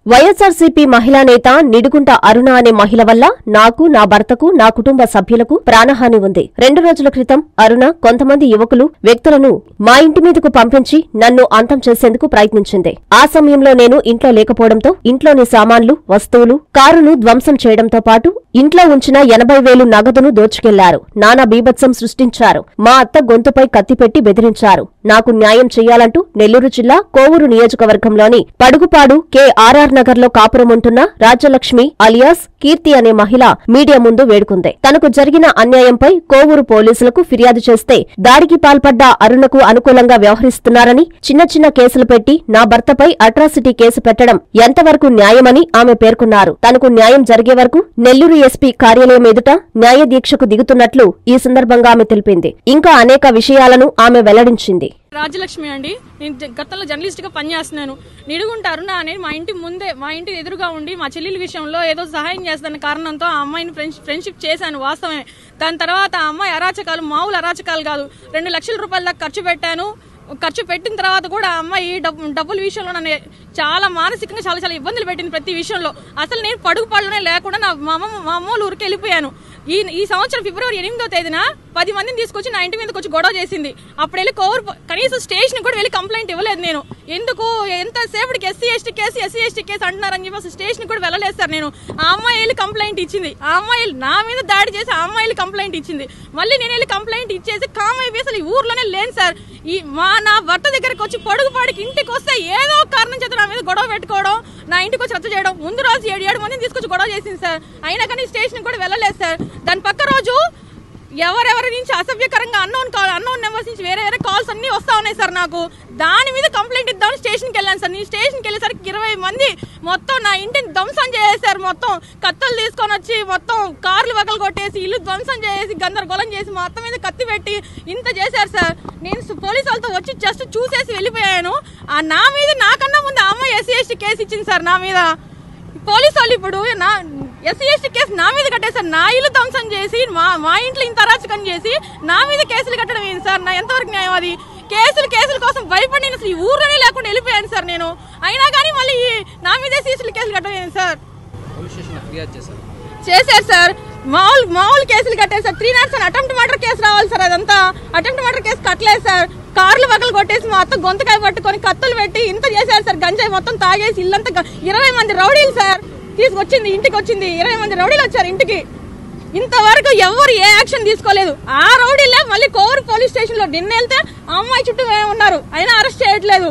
వైఎస్ఆర్సీపీ మహిళా నేత నిడుగుంట అరుణ అనే మహిళ వల్ల నాకు నా భర్తకు నా కుటుంబ సభ్యులకు ప్రాణహాని ఉంది రెండు రోజుల క్రితం అరుణ కొంతమంది యువకులు వ్యక్తులను మా ఇంటి మీదకు పంపించి నన్ను అంతం చేసేందుకు ప్రయత్నించింది ఆ సమయంలో నేను ఇంట్లో లేకపోవడంతో ఇంట్లోని సామాన్లు వస్తువులు కారును ధ్వంసం చేయడంతో పాటు ఇంట్లో ఉంచిన ఎనభై వేలు నగదును దోచుకెళ్లారు నానా బీభత్సం సృష్టించారు మా అత్త గొంతుపై కత్తిపెట్టి బెదిరించారు నాకు న్యాయం చెయ్యాలంటూ నెల్లూరు జిల్లా కోవూరు నియోజకవర్గంలోని పడుగుపాడు కెఆర్ఆర్ నగర్ లో కాపురం ఉంటున్న రాజ్యలక్ష్మి అలియాస్ కీర్తి అనే మహిళ మీడియా ముందు వేడుకుంది తనకు జరిగిన అన్యాయంపై కోవూరు పోలీసులకు ఫిర్యాదు చేస్తే దాడికి పాల్పడ్డ అరుణకు అనుకూలంగా వ్యవహరిస్తున్నారని చిన్న చిన్న కేసులు పెట్టి నా భర్తపై అట్రాసిటీ కేసు పెట్టడం ఎంతవరకు న్యాయమని ఆమె పేర్కొన్నారు తనకు న్యాయం జరిగే వరకు నెల్లూరు ఎస్పీ కార్యాలయం ఎదుట న్యాయ దీక్షకు దిగుతున్నట్లు ఈ సందర్భంగా ఆమె తెలిపింది ఇంకా అనేక విషయాలను ఆమె వెల్లడించింది రాజ్యలక్ష్మి అండి నేను జ- గతంలో జర్నలిస్ట్ గా పనిచేస్తున్నాను నిడుగుంట అరుణ అని మా ఇంటి ముందే మా ఇంటి ఎదురుగా ఉండి మా చెల్లెల విషయంలో ఏదో సహాయం చేస్తాన కారణంతో ఆ అమ్మాయిని ఫ్రెండ్స్ ఫ్రెండ్షిప్ చేశాను వాస్తవమే దాని తర్వాత ఆ అమ్మాయి అరాచకాలు మామూలు అరాచకాలు కాదు రెండు లక్షల రూపాయల దాకా ఖర్చు పెట్టాను ఖర్చు పెట్టిన తర్వాత కూడా ఆ అమ్మాయి డబ్బు డబ్బుల విషయంలో నన్ను చాలా మానసికంగా చాలా చాలా ఇబ్బందులు పెట్టింది ప్రతి విషయంలో అసలు నేను పడుగు పళ్ళనే లేకుండా నా మా అమ్మ మా అమ్మ వాళ్ళ ఊరికి వెళ్ళిపోయాను ఈ ఈ సంవత్సరం ఫిబ్రవరి ఎనిమిదో తేదీన పది మందిని తీసుకొచ్చి నా ఇంటి మీదకి వచ్చి గొడవ చేసింది అప్పుడు వెళ్ళి కోర్ కనీసం స్టేషన్ కూడా వెళ్ళి కంప్లైంట్ ఇవ్వలేదు నేను ఎందుకు ఎంతసేపటికి SC ST case SC ST case అంటున్నారని చెప్పి అసలు స్టేషన్ కూడా వెళ్ళలేదు సార్ నేను ఆ అమ్మాయి వెళ్ళి కంప్లైంట్ ఇచ్చింది ఆ అమ్మాయి నా మీద దాడి చేసి ఆ అమ్మాయి వెళ్ళి కంప్లైంట్ ఇచ్చింది మళ్ళీ నేను వెళ్ళి కంప్లైంట్ ఇచ్చేసి కామ్ అయిపోయి అసలు ఈ ఊర్లోనే లేను సార్ ఈ మా నా భర్త దగ్గరికి వచ్చి పొడుగుపాడికి ఇంటికి వస్తే ఏదో ఒక కారణం చేత నా మీద గొడవ పెట్టుకోవడం నా ఇంటికి వచ్చి రద్దు చేయడం ముందు రోజు ఏడు ఏడు మందిని తీసుకొచ్చి గొడవ చేసింది సార్ అయినా కానీ స్టేషన్ కూడా వెళ్ళలేదు సార్ దాని పక్క రోజు ఎవరెవరి నుంచి అసభ్యకరంగా అన్నోన్ కాల్ అన్నోన్ నెంబర్స్ నుంచి వేరే వేరే కాల్స్ అన్ని వస్తా ఉన్నాయి సార్ నాకు దాని మీద కంప్లైంట్ ఇద్దామని స్టేషన్కి వెళ్ళాను సార్ నేను స్టేషన్కి వెళ్ళేసరికి ఇరవై మంది మొత్తం నా ఇంటిని ధ్వంసం చేసేసారు మొత్తం కత్తులు తీసుకొని వచ్చి మొత్తం కార్లు వగలు కొట్టేసి ఇల్లు ధ్వంసం చేసి గందరగోళం చేసి మా అత్త మీద కత్తి పెట్టి ఇంత చేశారు సార్ నేను సు- పోలీసు వాళ్ళతో వచ్చి జస్ట్ చూసేసి వెళ్ళిపోయాను ఆ నా మీద నాకన్నా ముందు ఆ అమ్మాయి ఎస్సీ ఎస్టీ కేసు ఇచ్చింది సార్ నా మీద పోలీసు వాళ్ళు ఇప్పుడు నా ఎస్సీ ఎస్టీ కేసు నా మీద కట్టేశారు నా ఇల్లు ధ్వంసం చేసి మా మా ఇంట్లో ఇంత అరాచకం చేసి నా మీద కేసులు కట్టడం ఏంటి సార్ నా ఎంతవరకు న్యాయం అది కేసులు కేసుల కోసం భయపడి నేను అసలు ఈ ఊర్లోనే లేకుండా వెళ్ళిపోయాను సార్ నేను అయినా కానీ మళ్ళీ ఈ నా మీదే సీసులు కేసులు కట్టడం ఏంటి సార్ పోలీస్ స్టేషన్ ఫిర్యాదు చేశారు చేశారు సార్ మామూలు మామూలు కేసులు కట్టారు సార్ త్రీ నాట్స్ అని అటెంప్ట్ మర్డర్ కేసు రావాలి సార్ అదంతా అటెంప్ట్ మర్డర్ కేసు కట్టలేదు సార్ కార్లు పక్కలు కొట్టేసి మా అత్త గొంతకాయ పట్టుకొని కత్తులు పెట్టి ఇంత చేశారు సార్ గంజాయి మొత్తం తాగేసి ఇల్లంతా గ- ఇరవై మంది రౌడీలు సార్ తీసుకొచ్చింది ఇంటికి వచ్చింది ఇరవై మంది రౌడీలు వచ్చారు ఇంటికి ఇంతవరకు ఎవరు ఏ యాక్షన్ తీసుకోలేదు ఆ రౌడీలే మళ్ళీ కోవూరు పోలీస్ స్టేషన్ లో నిన్న వెళ్తే ఆ అమ్మాయి చుట్టూ ఉన్నారు అయినా అరెస్ట్ చేయట్లేదు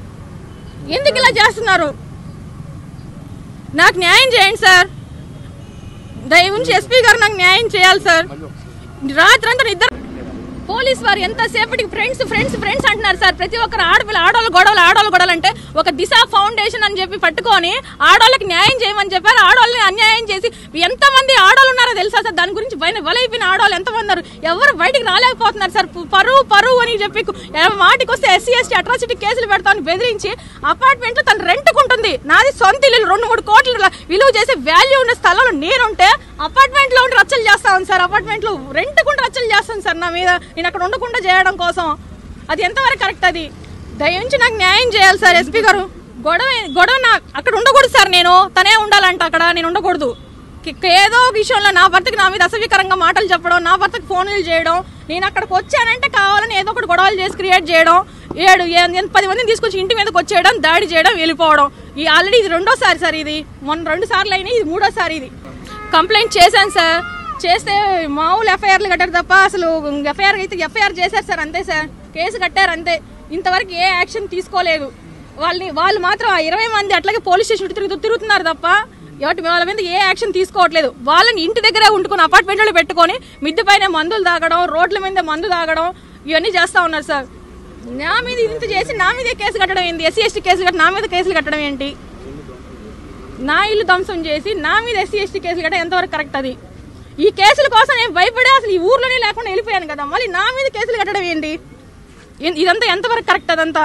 ఎందుకు ఇలా చేస్తున్నారు నాకు న్యాయం చేయండి సార్ దయ ఉంచి ఎస్పీ గారు నాకు న్యాయం చేయాలి సార్ రాత్రి అంతా ఇద్దరు పోలీస్ వారు ఎంతసేపటికి ఫ్రెండ్స్ ఫ్రెండ్స్ ఫ్రెండ్స్ అంటున్నారు సార్ ప్రతి ఒక్కరు ఆడపిల్ల ఆడవాళ్ళ గొడవలు ఆడవాళ్ళ గొడవలు అంటే ఒక దిశ ఫౌండేషన్ అని చెప్పి పట్టుకొని ఆడవాళ్ళకి న్యాయం చేయమని చెప్పారు ఆడవాళ్ళని అన్యాయం చేసి ఎంతమంది ఆడవాళ్ళు ఉన్నారో తెలుసా సార్ దాని గురించి పైన వలైపోయిన ఆడవాళ్ళు ఎంతమంది ఉన్నారు ఎవరు బయటికి రాలేకపోతున్నారు సార్ పు- పరువు పరువు అని చెప్పి కు- ఏ మాటికి వస్తే ఎస్సీ ఎస్టీ అట్రాసిటీ కేసులు పెడతామని బెదిరించి అపార్ట్మెంట్ లో తను రెంట్కుంటుంది నాది సొంత ఇల్లు రెండు మూడు కోట్లు విలువ చేసే వాల్యూ ఉన్న స్థలంలో నేనుంటే అపార్ట్మెంట్ లో ఉండి రచ్చలు చేస్తాను సార్ అపార్ట్మెంట్ లో రెంట్కుండా రచ్చలు చేస్తాను సార్ నా మీద నేను అక్కడ ఉండకుండా చేయడం కోసం అది ఎంతవరకు కరెక్ట్ అది దయించి నాకు న్యాయం చేయాలి సార్ ఎస్పీ గారు గొడవ గొడవ నా అక్కడ ఉండకూడదు సార్ నేను తనే ఉండాలంట అక్కడ నేను ఉండకూడదు కి- ఏదో ఒక విషయంలో నా భర్తకి నా మీద అసభ్యకరంగా మాటలు చెప్పడం నా భర్తకి ఫోన్లు చేయడం నేను అక్కడికి వచ్చానంటే కావాలని ఏదో ఒకటి గొడవలు చేసి క్రియేట్ చేయడం ఏడు ఏ- ఎంత పది మందిని తీసుకొచ్చి ఇంటి మీదకి వచ్చేయడం దాడి చేయడం వెళ్ళిపోవడం ఈ ఆల్రెడీ ఇది రెండోసారి సార్ ఇది మొన్న రెండు సార్లు అయినాయి ఇది మూడోసారి ఇది కంప్లైంట్ చేశాను సార్ చేస్తే మామూలు ఎఫ్ఐఆర్లు కట్టారు తప్ప అసలు ఎఫ్ఐఆర్ అయితే ఎఫ్ఐఆర్ చేశారు సార్ అంతే సార్ కేసు కట్టారు అంతే ఇంతవరకు ఏ యాక్షన్ తీసుకోలేదు వాళ్ళని వాళ్ళు మాత్రం ఆ ఇరవై మంది అట్లాగే పోలీస్ స్టేషన్ చుట్టూ తిరుగుతూ తిరుగుతున్నారు తప్ప ఎవరి వాళ్ళ మీద ఏ యాక్షన్ తీసుకోవట్లేదు వాళ్ళని ఇంటి దగ్గరే ఉంటుకొని అపార్ట్మెంట్లో పెట్టుకొని మిద్దె పైన మందులు తాగడం రోడ్ల మీద మందు తాగడం ఇవన్నీ చేస్తా ఉన్నారు సార్ నా మీద ఇంత చేసి నా మీద కేసు కట్టడం ఏంటి ఎస్సీ ఎస్టీ కేసులు కట్టి నా మీద కేసులు కట్టడం ఏంటి నా ఇల్లు ధ్వంసం చేసి నా మీద ఎస్సీ ఎస్టీ కేసులు కట్టడం ఎంతవరకు కరెక్ట్ అది ఈ కేసుల కోసం నేను భయపడే అసలు ఈ ఊర్లోనే లేకుండా వెళ్ళిపోయాను కదా మళ్ళీ నా మీద కేసులు కట్టడం ఏంటి ఇ- ఇదంతా ఎంతవరకు కరెక్ట్ అదంతా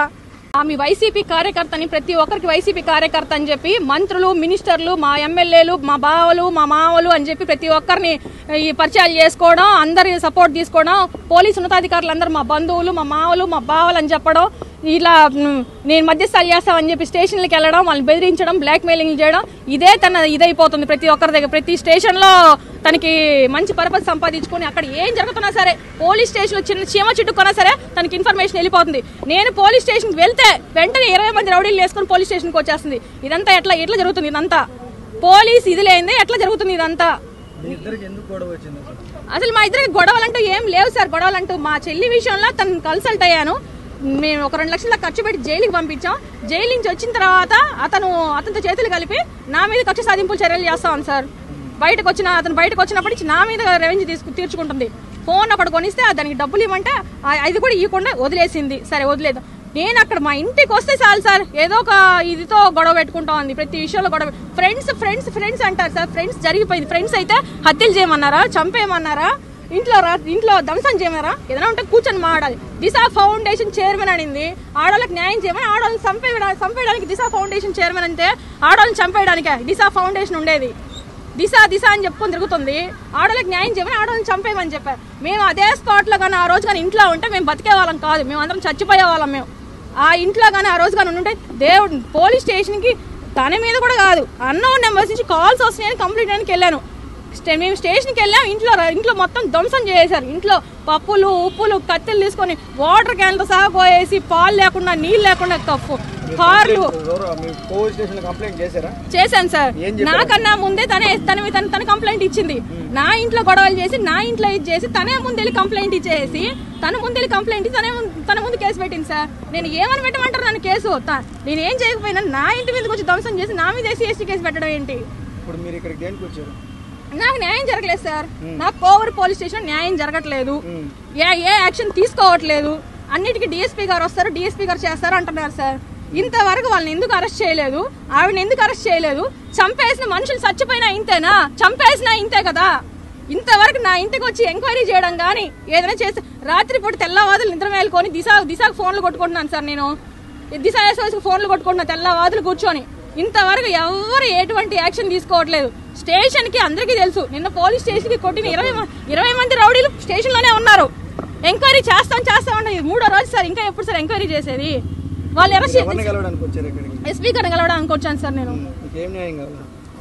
ఆమె వైసీపీ కార్యకర్తని ప్రతి ఒక్కరికి వైసీపీ కార్యకర్త అని చెప్పి మంత్రులు మినిస్టర్లు మా ఎమ్మెల్యేలు మా బావలు మా మావలు అని చెప్పి ప్రతి ఒక్కరిని ఈ పరిచయాలు చేసుకోవడం అందరి సపోర్ట్ తీసుకోవడం పోలీసు ఉన్నతాధికారులు అందరూ మా బంధువులు మా మావలు మా బావలు అని చెప్పడం ఇలా మ్, నేను మధ్యస్థాలు చేస్తామని చెప్పి స్టేషన్లకు వెళ్ళడం వాళ్ళని బెదిరించడం బ్లాక్ మెయిలింగ్ చేయడం ఇదే తన ఇదైపోతుంది ప్రతి ఒక్కరి దగ్గర ప్రతి స్టేషన్లో తనకి మంచి పరపతి సంపాదించుకొని అక్కడ ఏం జరుగుతున్నా సరే పోలీస్ స్టేషన్లో చిన్న చీమ చిట్టుకున్నా సరే తనకి ఇన్ఫర్మేషన్ వెళ్ళిపోతుంది నేను పోలీస్ స్టేషన్కి వెళ్తే వెంటనే ఇరవై మంది రౌడీలు వేసుకొని పోలీస్ స్టేషన్కి వచ్చేస్తుంది ఇదంతా ఎట్లా ఎట్లా జరుగుతుంది ఇదంతా పోలీస్ ఇది లేనిదే ఎట్లా జరుగుతుంది ఇదంతా మీ ఇద్దరికి ఎందుకు గొడవ వచ్చింది అసలు? అసలు మా ఇద్దరికి గొడవలంటూ ఏం లేవు సార్ గొడవలంటూ మా చెల్లి విషయంలో తను కన్సల్ట్ అయ్యాను మేము ఒక రెండు లక్షల ఖర్చు పెట్టి జైలుకి పంపించాం జైలు నుంచి వచ్చిన తర్వాత అతను అతనితో చేతులు కలిపి నా మీద కక్ష సాధింపులు చర్యలు చేస్తాం సార్ బయటకు వచ్చిన అతను బయటకు వచ్చినప్పటి నుంచి నా మీద రెవెన్యూ తీసుకు తీర్చుకుంటుంది ఫోన్ ఒకటి కొనిస్తే దానికి డబ్బులు ఇవ్వమంటే ఆ- అది కూడా ఇవ్వకుండా వదిలేసింది సరే వదిలేదు నేను అక్కడ మా ఇంటికి వస్తే చాలు సార్ ఏదో ఒక ఇదితో గొడవ పెట్టుకుంటా ఉంది ప్రతి విషయంలో గొడవ ఫ్రెండ్స్ ఫ్రెండ్స్ ఫ్రెండ్స్ అంటారు సార్ ఫ్రెండ్స్ జరిగిపోయింది ఫ్రెండ్స్ అయితే హత్యలు చేయమన్నారా చంపేయమన్నారా ఇంట్లో రా ఇంట్లో ధ్వంసం చేయమన్నారా ఏదైనా ఉంటే కూర్చొని మాట్లాడాలి దిశ ఫౌండేషన్ చైర్మన్ అనింది ఆడవాళ్ళకి న్యాయం చేయమని ఆడవాళ్ళని చంపేయడానికి చంపేయడానికి దిశ ఫౌండేషన్ చైర్మన్ అంటే ఆడవాళ్ళని చంపేయడానికే దిశ ఫౌండేషన్ ఉండేది దిశ దిశ అని చెప్పుకొని తిరుగుతుంది ఆడవాళ్ళకి న్యాయం చేయమని ఆడవాళ్ళని చంపేయమని చెప్పారు మేము అదే స్పాట్లో కానీ ఆ రోజు కానీ ఇంట్లో ఉంటే మేము బతికే వాళ్ళం కాదు మేము అందరం చచ్చిపోయే వాళ్ళం మేము ఆ ఇంట్లో కానీ ఆ రోజు కానీ ఉంటే దేవుడు పోలీస్ స్టేషన్కి తన మీద కూడా కాదు అన్నోన్ నెంబర్స్ నుంచి కాల్స్ వస్తున్నాయని కంప్లీట్ చేయడానికి వెళ్ళాను స్టే- మేము స్టేషన్కి వెళ్ళాం ఇంట్లో ర- ఇంట్లో మొత్తం ధ్వంసం చేసేసారు ఇంట్లో పప్పులు ఉప్పులు కత్తెలు తీసుకొని వాటర్ క్యాన్లతో సహా పోయేసి పాలు లేకుండా నీళ్ళు లేకుండా కప్పు కార్లు ఎవరు మీ పోలీస్ స్టేషన్ కంప్లైంట్ చేశారా చేశాను సార్ ఏం చెప్పారు? నాకన్నా ముందే తనే తన తన తన కంప్లైంట్ ఇచ్చింది నా ఇంట్లో గొడవలు చేసి నా ఇంట్లో ఇది చేసి తనే ముందెళ్ళి కంప్లైంట్ ఇచ్చేసి తన ముందెళ్ళి కంప్లైంట్ ఇచ్చి తనే ముందు- తన ముందు కేసు పెట్టింది సార్ నేను ఏమని పెట్టమంటారు నన్ను కేసు త- నేను ఏం చేయకపోయినా నా ఇంటి మీదకి వచ్చి ధ్వంసం చేసి నా మీద ఎస్సీ ఎస్టీ కేసు పెట్టడం ఏంటి ఇప్పుడు మీరు ఇక్కడికి దేనికి వచ్చారు నాకు న్యాయం జరగలేదు సార్ నాకు కోవూరు పోలీస్ స్టేషన్ న్యాయం జరగట్లేదు మ్మ్. ఏ ఏ యాక్షన్ తీసుకోవట్లేదు అన్నిటికీ డిఎస్పీ గారు వస్తారు డిఎస్పీ గారు చేస్తారు అంటున్నారు సార్ ఇంతవరకు వాళ్ళని ఎందుకు అరెస్ట్ చేయలేదు ఆవిడని ఎందుకు అరెస్ట్ చేయలేదు చంపేసిన మనుషులు చచ్చిపోయినా ఇంతేనా చంపేసినా ఇంతే కదా ఇంతవరకు నా ఇంటికి వచ్చి ఎంక్వైరీ చేయడం కానీ ఏదైనా చేస్తే రాత్రిపూట తెల్లవాదులు నిద్ర మేలుకొని దిశ దిశకు ఫోన్లు కొట్టుకుంటున్నాను సార్ నేను దిశ ఎస్ఓఎస్కి ఫోన్లు కొట్టుకుంటున్నా తెల్లవాదులు కూర్చొని ఇంతవరకు ఎవరు ఎటువంటి యాక్షన్ తీసుకోవట్లేదు స్టేషన్ కి అందరికీ తెలుసు నిన్న పోలీస్ స్టేషన్ కి కొట్టిన ఇరవై మ- ఇరవై మంది రౌడీలు స్టేషన్ లోనే ఉన్నారు ఎంక్వైరీ చేస్తాం చేస్తాం అంటే ఇది మూడో రోజు సార్ ఇంకా ఎప్పుడు సార్ ఎంక్వైరీ చేసేది వాళ్ళు అరెస్ట్ ఎవరిని కలవడానికి వచ్చారు ఇక్కడికి ఎస్పీ గారిని కలవడానికి వచ్చాను సార్ నేను మీకు ఏం న్యాయం కావాలి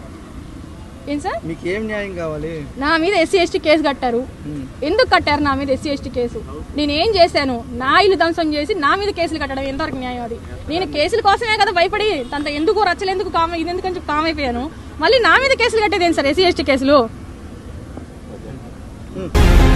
ఏం సార్ మీకు ఏం న్యాయం కావాలి నా మీద ఎస్సీ ఎస్టీ కేసు కట్టారు మ్మ్. ఎందుకు కట్టారు నా మీద ఎస్సీ ఎస్టీ కేసు నేను ఏం చేశాను నా ఇల్లు ధ్వంసం చేసి నా మీద కేసులు కట్టడం ఎంతవరకు న్యాయం అది నేను కేసుల కోసమే కదా భయపడి తనత ఎందుకు రచ్చలేందుకు కామ ఇది ఎందుకని చెప్పి కామ్ అయిపోయాను మళ్ళీ నా మీద కేసులు కట్టేది ఏంటి సార్ ఎస్సీ ఎస్టీ కేసులు మ్మ్.